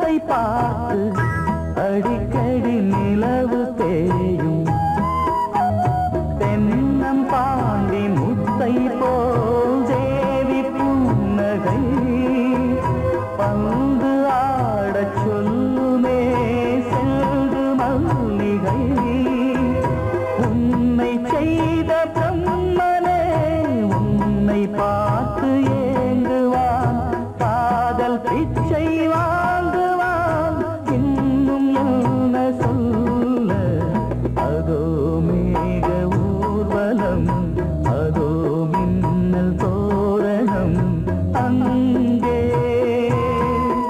முகத்தை பார்த்து அடிக்கடி நிலவு தேயும் தென்னம் பாண்டி முத்தை போல் தேவி புன்னகை பந்து ஆடச் சொல்லுமே செல்து மல்லிகை உன்னை செய்த பிரம்மனே உன்னை பார்த்து ஏங்குவான் காதல் பிச்சை வாங்குவான் இன்னும் என்ன சொல்ல அதோ மேக ஊர்வலம் அதோ மின்னல் தோரணம் அங்கே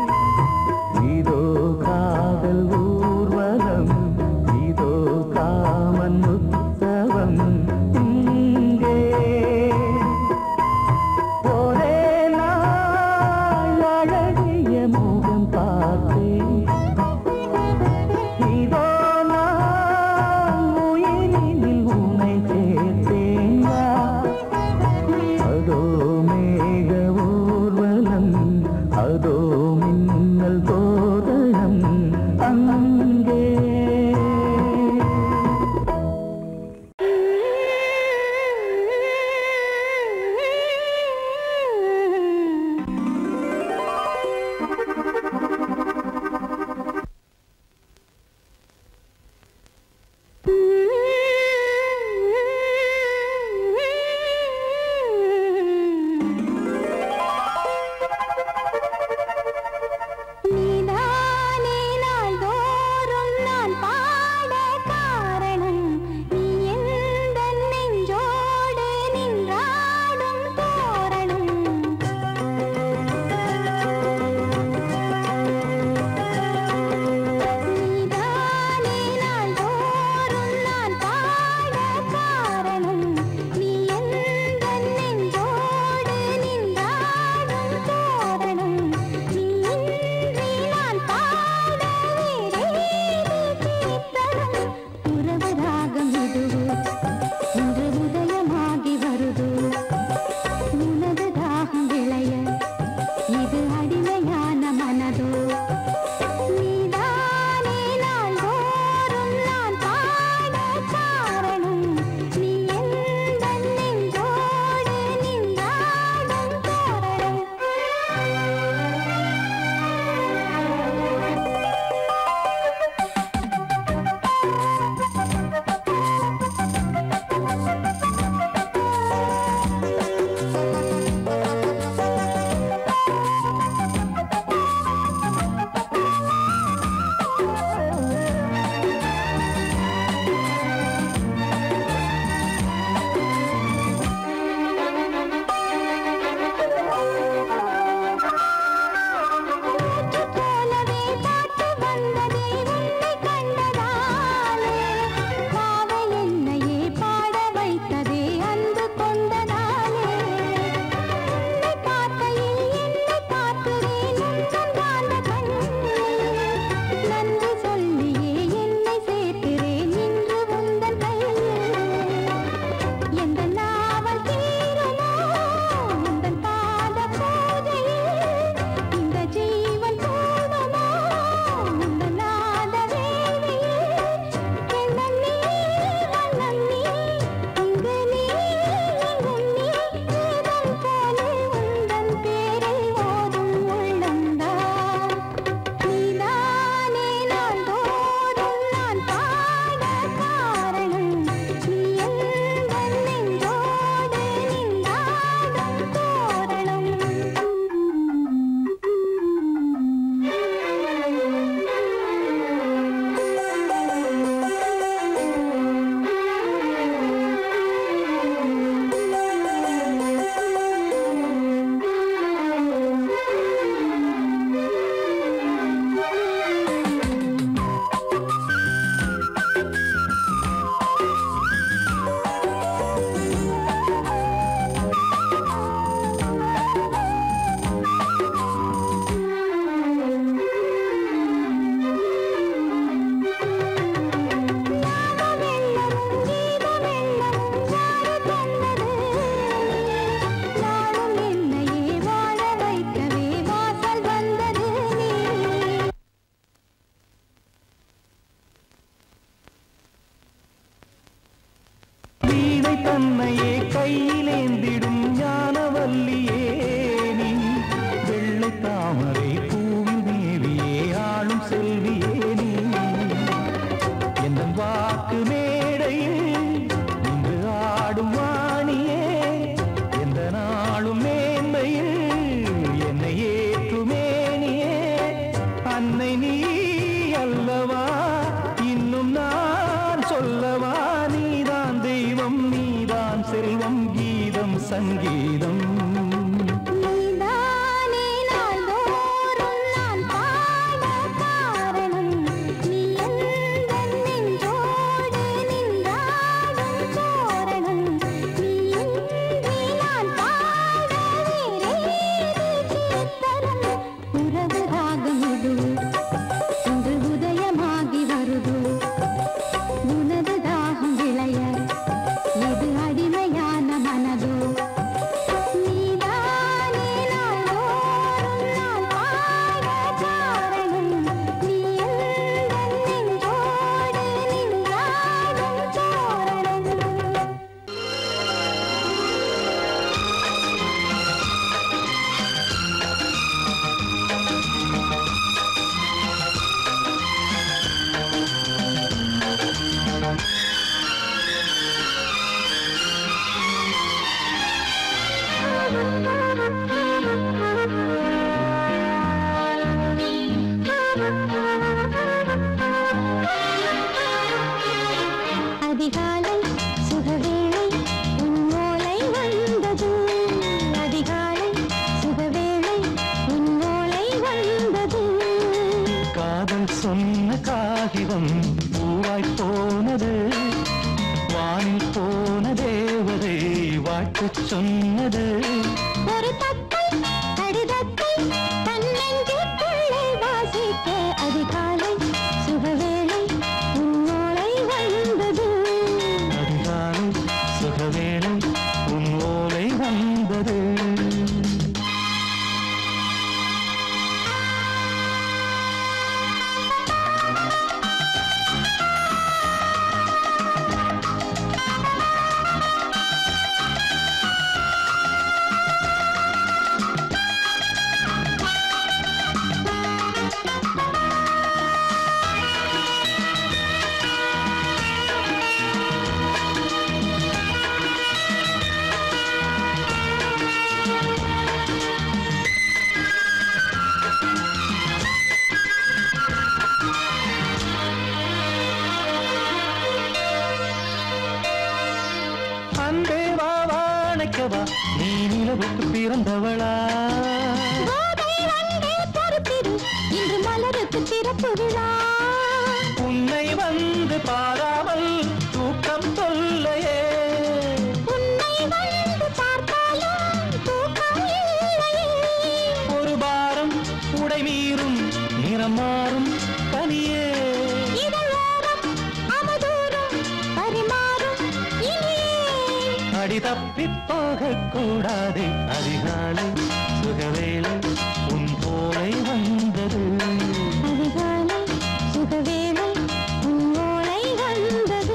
கேட்கவா நீ நிலவுக்கு பிறந்தவளா கோதை வந்தே பொறுத்திரு இன்று மலருக்கு திறப்பு விழா உன்னை வந்து பாராமல் தூக்கம் தொல்லையே உன்னை வந்து பார்த்தாலும் தூக்கம் இல்லையே ஒரு பாரம் உடை மீறும் நிறம் மாறும் தனியே இதழோரம் அமுதூரம் பரிமாறும் இனியே அடி தப்பி போகக் கூடாது அதிகாலை சுகவேளை உன் போலை வந்தது அதிகாலை சுகவேளை உன் ஓலை வந்தது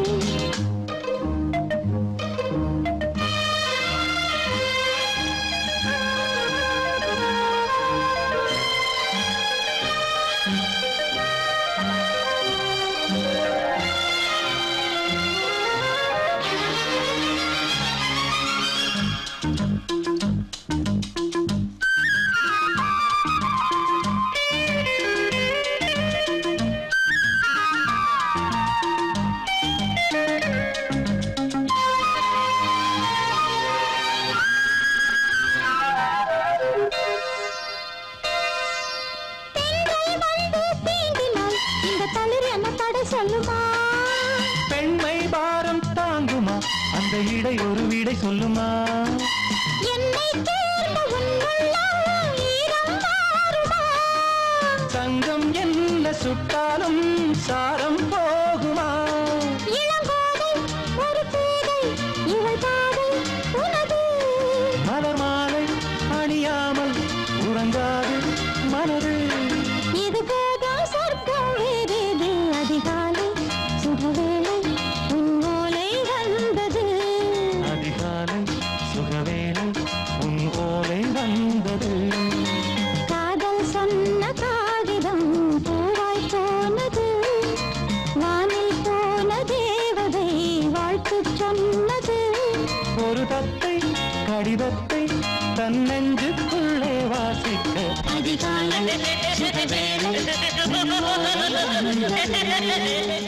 பெண்கள் வந்து தீண்டினால் இந்த தளிர் என்ன தடை சொல்லுமா பெண்மை பாரம் தாங்குமா அந்த இடை ஒரு விடை சொல்லுமா என்னை தேர்ந்த உன்னுள்ளம் ஈரம் மாறுமா சங்கம் என்ன சுட்டாலும் சாரம் போகுமா இளங்கோதை ஒரு பேதை இவள் பாதை உனது மலர் மாலை அணியாமல் உறங்காது மனது இது போதும் சொர்க்கம் வேறேது அதிகாலை சுகவேளை உன் ஓலை வந்தது அதிகாலை சுகவேளை உன் ஓலை வந்தது காதல் சொன்ன காகிதம் பூவாய் போனது வானில் போன தேவதை வாழ்த்து சொன்னது ஒரு தத்தை கடிதத்தை தன் நெஞ்சுக்குள்ளே வாசிக்க அதிகாலை சுகவேளை உன் ஓலை வந்தது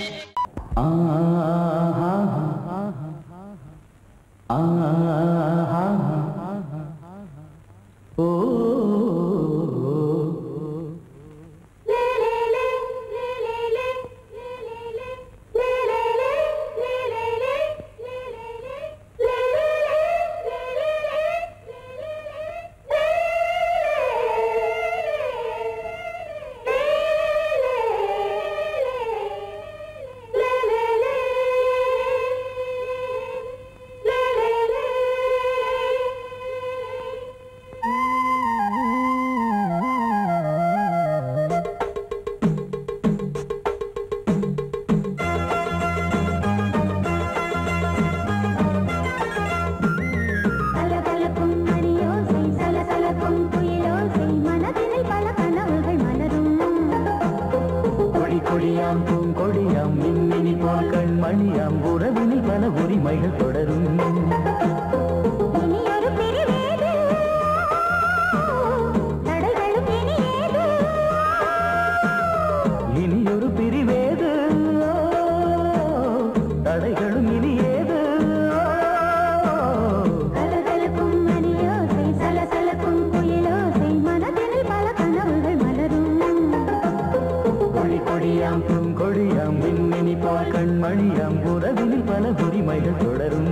கலகலக்கும் மணியோசை சலசலக்கும் குயிலோசை மனதினில் பல கனவுகள் மலரும் கொடி கொடியாம் பூங்கொடியாம் மின்மினி போல் கண்மணியாம் உறவினில் பல உரிமைகள் தொடரும் இனி ஒரு பிரிவேது தடைகளும் இனியேது இனியொரு பிரிவேது தடைகளும் இனியேது கலகலக்கும் மணியோசை சலசலக்கும் குயிலோசை மனதினில் பல கனவுகள் மலரும் கொடி கொடியாம் பூங்கொடியாம் மின்மினி போல் கண்மணியாம் உறவினில் பல உரிமைகள் தொடரும்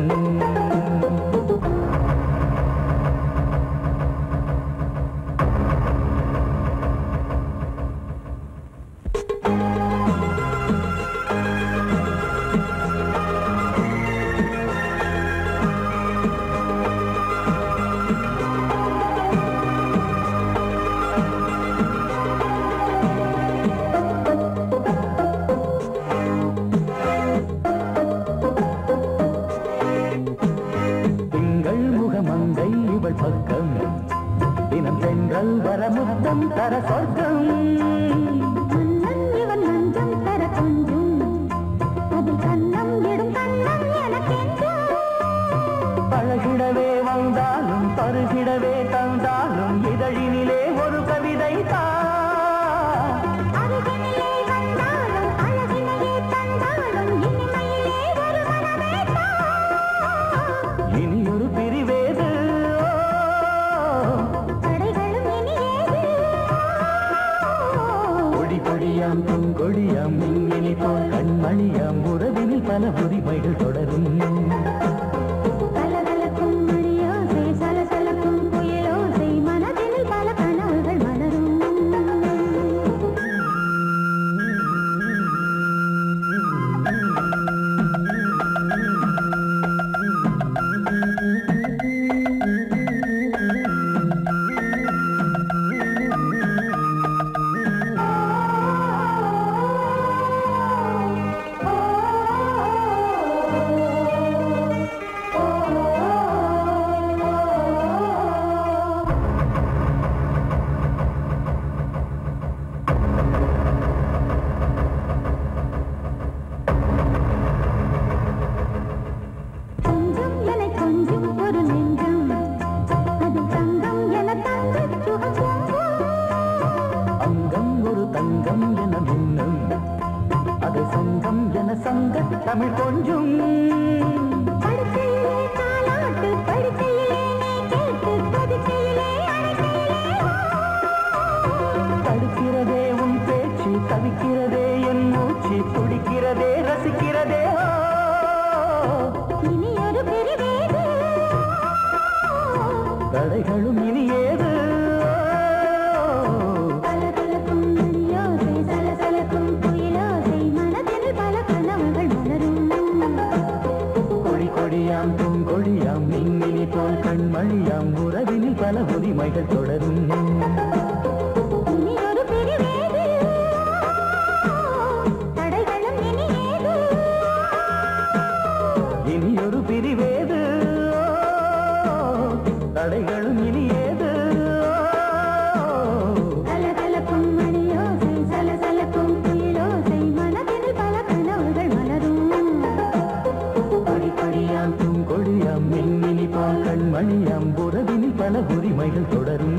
திங்கள் முகமங்கை இவள் பக்கம் தினம் தென்றல் வர முத்தம் தர சொர்க்கம் மன்னன் இவன் மஞ்சம் தர கொஞ்சும் அதில் கண்ணம் இடும் கண்ணம் எனக்கென்றும் பழகிடவே வந்தாலும் பருகிடவே தந்தாலும் இதழினிலே ஒரு கவிதை தான் அருகினிலே வந்தாலும் அழகினையே தந்தாலும் இனிமையிலே ஒரு மனமே தான் இனியொரு பிரிவே கொடியாம் பூங்கொடியாம் மின்மினி போல் கண்மணியாம் உறவினில் பல உரிமைகள் தொடரும் கலகலக்கும் மணியோசை சலசலக்கும் புயலோசை மனதில் பல கனவுகள் மலரும் கொஞ்சம் என கொஞ்சம் ஒரு நெஞ்சம் அது தங்கம் என தங்க சுகம் அங்கம் ஒரு தங்கம் என மின்னும் அது சங்கம் என சங்க தமிழ் கொஞ்சம் படுக்கையிலே தாலாட்டு படுக்கையிலே நீ கேட்டு படுக்கையிலே தடுக்கிறதே உன் பேச்சு தவிக்கிறதே என் மூச்சு துடிக்கிறதே ரசிக்கிறதே ஓ. இனி ஒரு பிரிவேது தடைகளும் இனி ஏது கலகலக்கும் மணியோசை சலசலக்கும் புயலோசை மனதில் பல கனவுகள் மலரும் கொடி கொடியாம் பூங்கொடியாம் மின்மினி போல் கண்மணியாம் உறவினில் பல உரிமைகள் தொடரும் இனி ஒரு பிரிவேது தடைகளும் இனி ஏது இனி ஒரு பிரிவேது தடைகளும் இனி ஏது கலகலக்கும் மணியோசை சலசலக்கும் புயலோசை மனதில் பல கனவுகள் மலரும் கொடி கொடியாம் பூங்கொடியாம் மின்மினி போல் கண்மணியாம் உறவினில் பல உரிமைகள் தொடரும்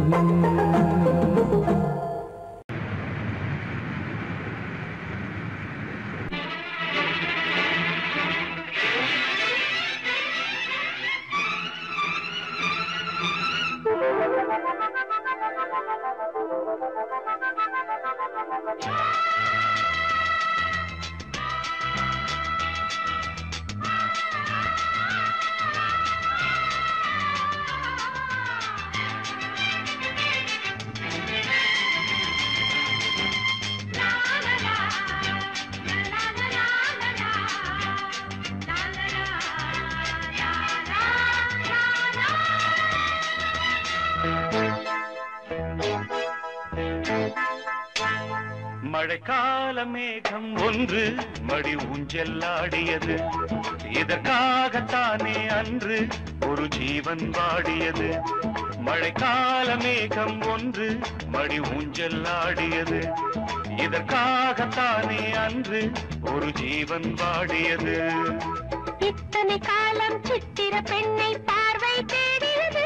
மழைக்கால மேகம் ஒன்று மடி ஊஞ்செல்லாடியது இதற்காகத்தானே அன்று ஒரு ஜீவன் வாடியது மழைக்கால மேகம் ஒன்று மடி ஊஞ்செல்லாடியது இதற்காகத்தானே அன்று ஒரு ஜீவன் வாடியது இத்தனை காலம் சித்திர பெண்ணை பார்வை தேடியது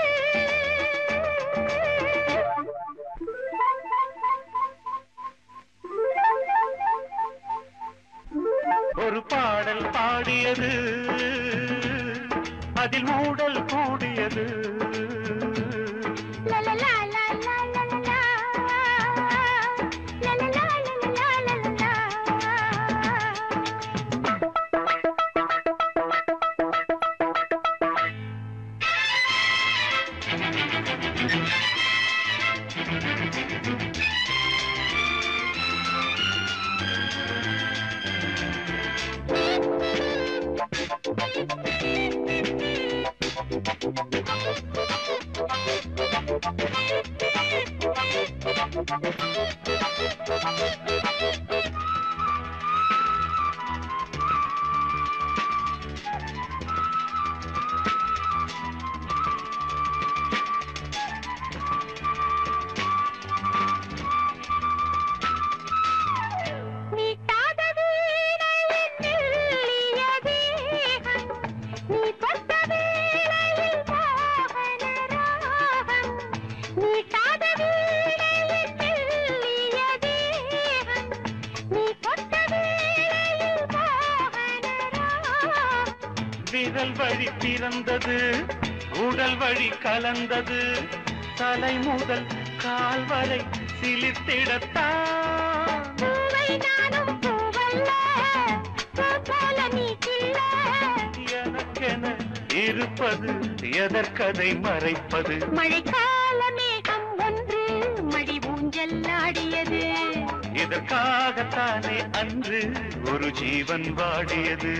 ஒரு பாடல் பாடியது அதில் மூடல் கூடியது லலலா, லலலா, லலலா. லலலா, லலலா, லலலா. நீட்டாத வீணையின் மெல்லிய தேகம், நீ தொட்ட வேளையில் மோகன ராகம். நீட்டாத வீணையின் மெல்லிய தேகம், நீ தொட்ட வேளையில் மோகன ராகம். விரல் வழி பிறந்தது உடல் வழி கலந்தது தலை முதல் கால் வரை சிலிர்த்திடத்தான் பூவை இருப்பது எதற்கதை மறைப்பது மழைக்கால மேகம் ஒன்று மடி ஊஞ்சல் ஆடியது இதற்காகத்தானே அன்று ஒரு ஜீவன் வாடியது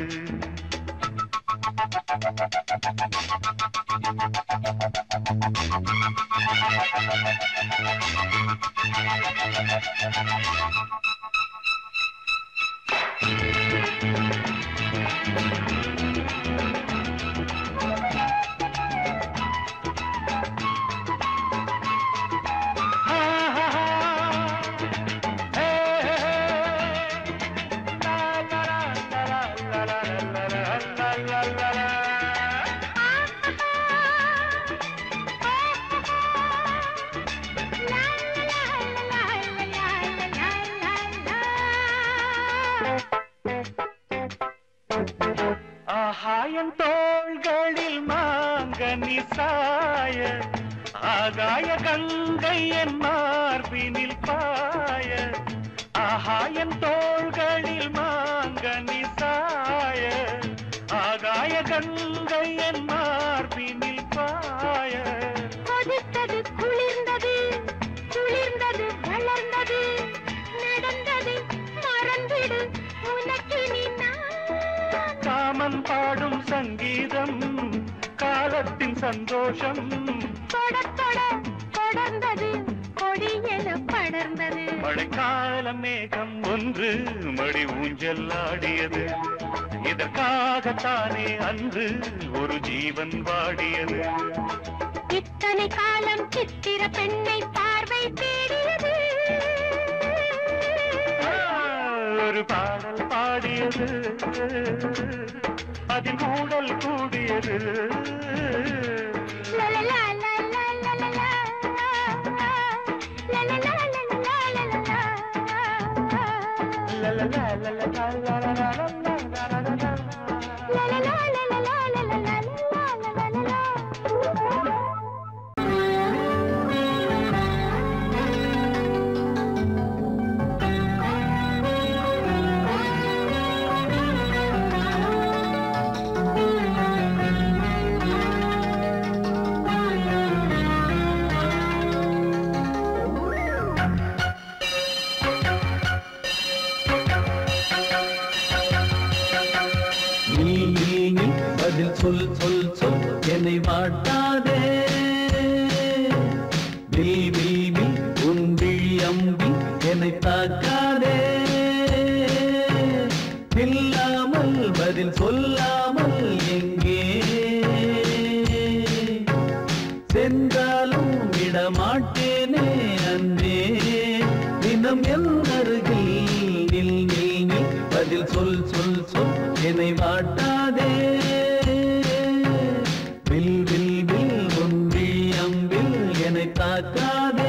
ஆகாயம் தோள்களில் மாங்கனி சாய ஆகாய கங்கை என் மார்பினில் பாய ஆகாயம் தோள்களில் மாங்கனி சாய ஆகாய கங்கை என் மார்பினில் பாய கொதித்தது குளிர்ந்தது குளிர்ந்தது வளர்ந்தது நடந்தது மறந்திடு உனக்கு நீ நான் காமன் பாடும் சங்கீதம் காலத்தின் சந்தோஷம் தொட தொட தொடர்ந்தது கொடி என படர்ந்தது மழைக்கால மேகம் ஒன்று மடி ஊஞ்சல் ஆடியது இதற்காகத்தானே அன்று ஒரு ஜீவன் வாடியது இத்தனை காலம் சித்திர பெண்ணை பார்வை தேடியது ஆ, ஒரு பாடல் பாடியது அதில் கூடல் கூடியது லலலா, லலலா, லலலா. லலலா, லலலா, லலலா. லலலா, லலலா, லலலா, லலலா. லலலா, லலலா, லலலா, லலலா, லலலா. நீ நீ நீ பதில் சொல் சொல் சொல் என்னை வாட்டாதே வில் வில் வில் உன் விழி அம்பி என்னை தாக்காதே இல்லாமல் பதில் சொல்லாமல் எங்கே சென்றாலும் விடமாட்டேனே அன்றே தினம் என் அருகில் நில் நில் நில் பதில் சொல் சொல் சொல் என்னை வாட்டாதே வில் வில் வில் ஒன்றி அம்பில் என்னை தாக்காதே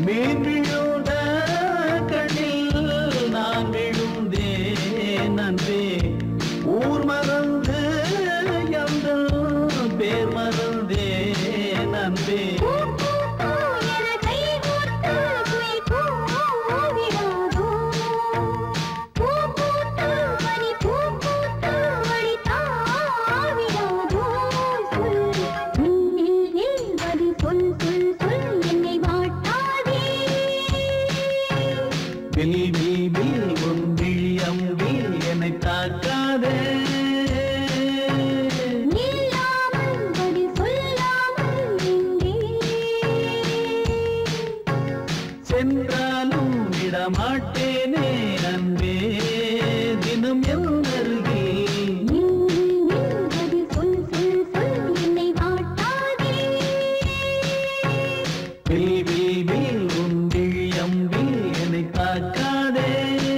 மீன் விழுந்த கண்ணில் நான் விழுந்தேன் அன்பே ஊர் மறந்து எந்த பேர் மறந்தேன் அன்பே பூ பூ பூ என கை கோர்த்து குயில் கூவிடாதோ பூ பூத்து மணி பூ பூத்து மணி தாவிடாதோ சொல் நில் நில் வரி சொல் சொல் சொல் என்னை வாட்டாதே வில் வில் வில் உன் விழி அம்பில் என்னை தாக்காதே நில்லாமல் வரி சொல்லாமல் நின்றே சென்றாலும் விடமாட்டேனே அன்பே தினம் என் அருகில் நில் நில் வரி சொல் சொல் சொல் என்னை வாட்டாதே வில் வில் வில் உன் விழி அம்பில் என்னை தாக்காதே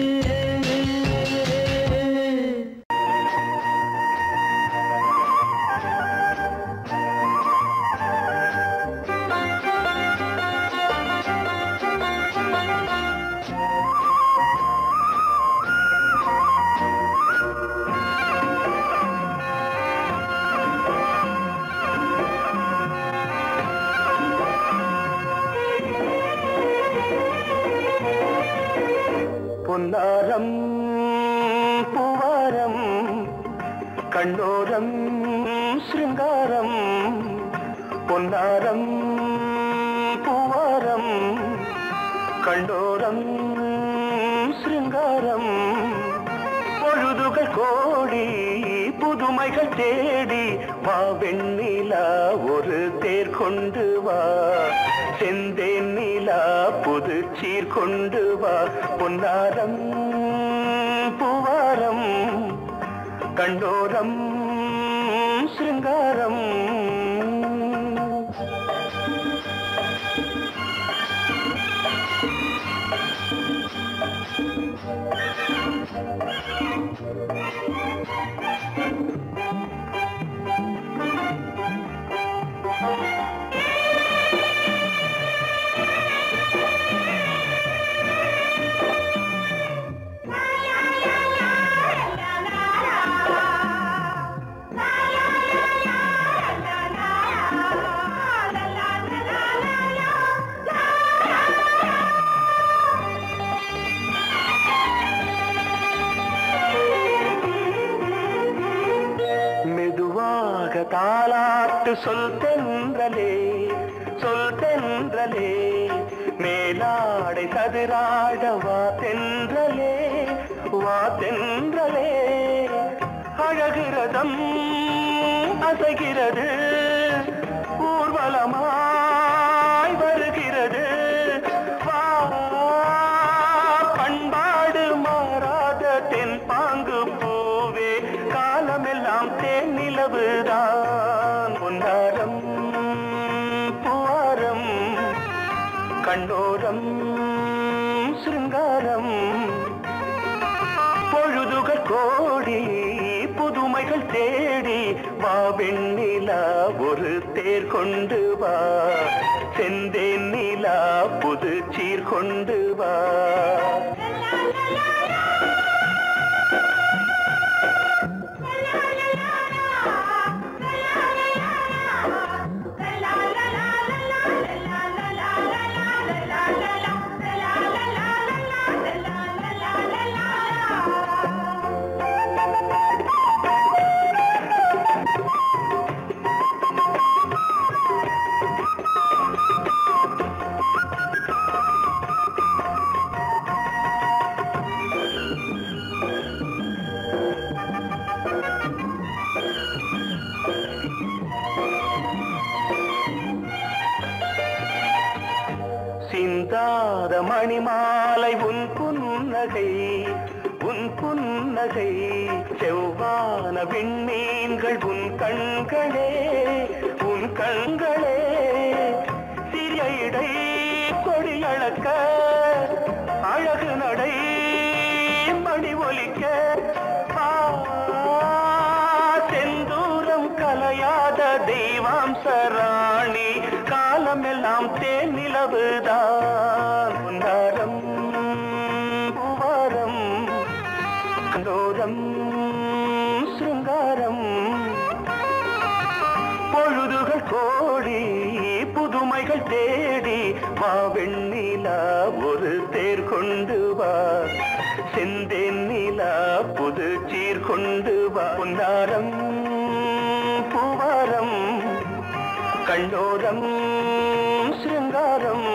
பொன்னாரம் பூவாரம் கண்ணோரம் சிருங்காரம் பொன்னாரம் பூவாரம் கண்ணோரம் சிருங்காரம் பொழுதுகள் கோடி புதுமைகள் தேடி வா வெண்ணிலா ஒரு தேர் கொண்டு வா செந்தேன் நிலா புது சீர் கொண்டு வா பொன்னாரம் பூவாரம் கண்டோரம் சிருங்காரம் மெதுவாக தாளாட்டு சொல் தென்றலே சொல் தென்றலே மேலாடை சதுராட வா தென்றலே வா தென்றலே அழகிறதம் அசைகிறது ஊர்வலமாய் வருகிறது வா பண்பாடு மாறாத தென் பாங்கு பூவே காலமெல்லாம் தேன் நிலவுதான் பொன்னாரம் பூவாரம் கண்ணோரம் சிருங்காரம் பொழுதுகள் கோடி புதுமைகள் தேடி வா வெண்ணிலா ஒரு தேர் கொண்டு வா செந்தேன் நிலா புது சீர் கொண்டு வா சிந்தாத மணிமாலை உன் புன்னகை உன் புன்னகை செவ்வான விண்மீன்கள் உன் கண்களே உன் கண்களே சிறிய இடை கொடியளக்க அழகு நடை மணி ஒலிக்க ஆ, செந்தூரம் கலையாத தெய்வாம்சராணி காலமெல்லாம் தேன் நிலவுதான் தேர் கொண்டு வா செந்தேன் நிலா புது சீர் கொண்டு வா பொன்னாரம் பூவாரம் கண்ணோரம் சிருங்காரம்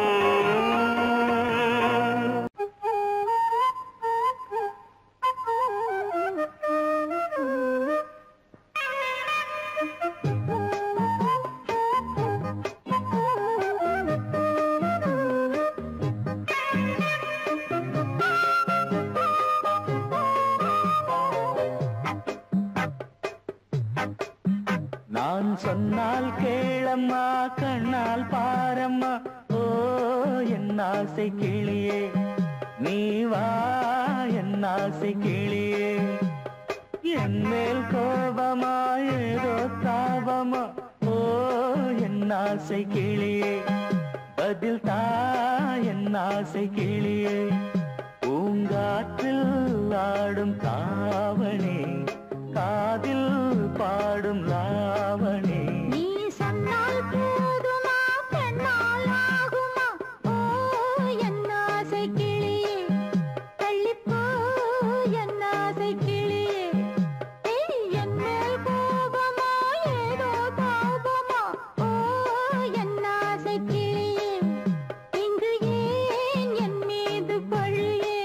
நான் சொன்னால் கேளம்மா கண்ணால் பாரம்மா ஓ என் ஆசை கிளியே நீ வா என் ஆசை கிளியே என் மேல் கோபமா ஏதோ தாபமா ஓ என் ஆசை கிளியே பதில் தா என் ஆசை கிளியே பூங்காற்றில் ஆடும் தாவணி காதில் பாடும் லாவணி நீ சொன்னால் போதுமா பெண்ணால் ஆகுமா ஓ என் ஆசை கிளியே தள்ளிப்போ என் ஆசை கிளியே ஏய், என் மேல் கோபமா ஏதோ தாபமா ஓ என் ஆசை கிளியே இங்கு ஏன் என் மீது பழியே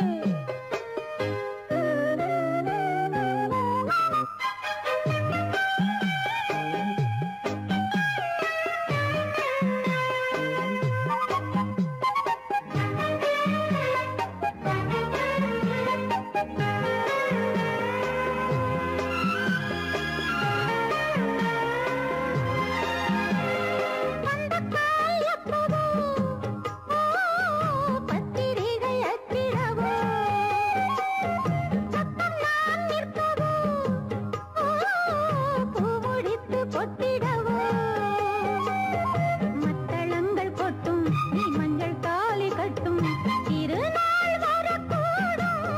பந்தக்கால் எப்பவோ, ஓ, பத்திரிகை அச்சிடவோ, சத்தம் நான் நிற்கவோ, ஓ, பூ முடித்து பொட்டிடவோ. மத்தளங்கள் கொட்டும், நீ மஞ்சள் தாலி கட்டும், திருநாள் வரக்கூடும்.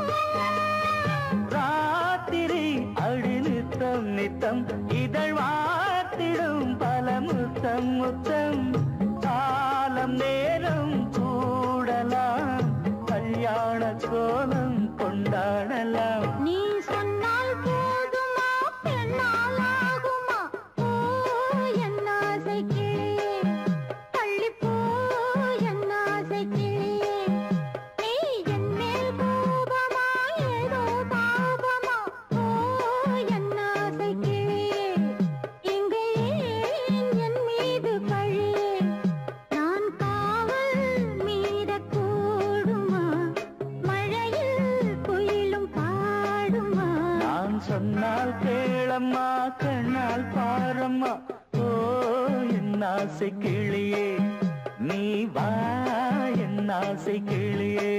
ராத்திரி அடி நித்தம் நித்தம் இதழ் வாத்திடும் பல முத்தம் முத்தம் காலம் நேரம் கூடலாம் கல்யாண கோலம் கொண்டாடலாம் நீ சொன்னால் போதுமா பெண்ணால் ஆகுமா ஓ என் ஆசை கிளியே தள்ளிப்போ என் ஆசை கிளியே நீ என் மேல் கோபமா ஏதோ தாபமா ஓ என் ஆசை கிளியே இங்கே ஏன் என் மீது பழியே நான் காவல் மீறக்கூடுமா மழையில் குயிலும் பாடுமா நான் சொன்னால் கேளம்மா கண்ணால் பாரம்மா ஓ என் ஆசை கிளியே நீ வா என் ஆசை கிளியே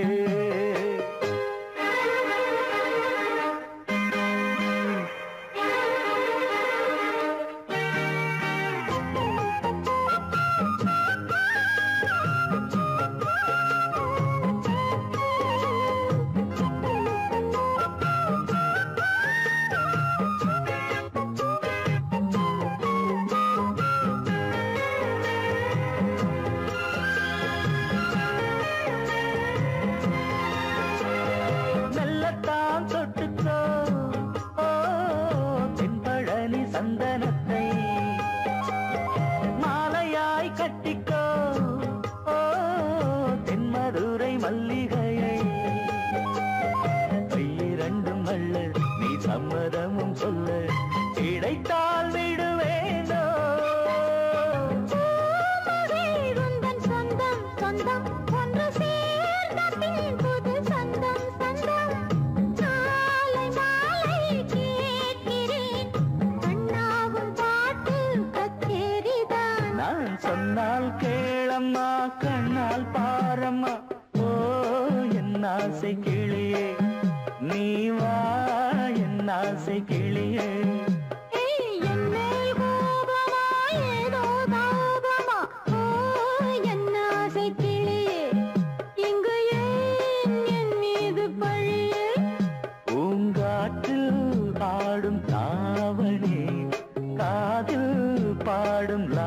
மெல்லத்தான் தொட்டுக்கோ ஓ தென்பழனி சந்தனத்தை மாலையாய் கட்டிக்கோ ஓ தென்மதுரை மல்லிகையை கையிரண்டும் அள்ள நீ சம்மதமும் சொல்ல கிடைத்தால் விடுவேனோ உந்தன் சொந்தம் சொந்தம் ஒன்று சேர்ந்த பின் புது சொந்தம் சொந்தம் மாலை மாலை கேட்கிறேன் கண்ணாவும் பாட்டு கச்சேரிதான் நான் சொன்னால் கேளம்மா கண்ணால் பாரம்மா ஓ என் ஆசை கிளியே நீ வா என் ஆசை கிளியே ஏய், என் மேல் கோபமா ஏதோ தாபமா ஓ என் ஆசை கிளியே இங்கு ஏன் என் மீது பழியே பூங்காற்றில் பாடும் தாவணி காதில் பாடும்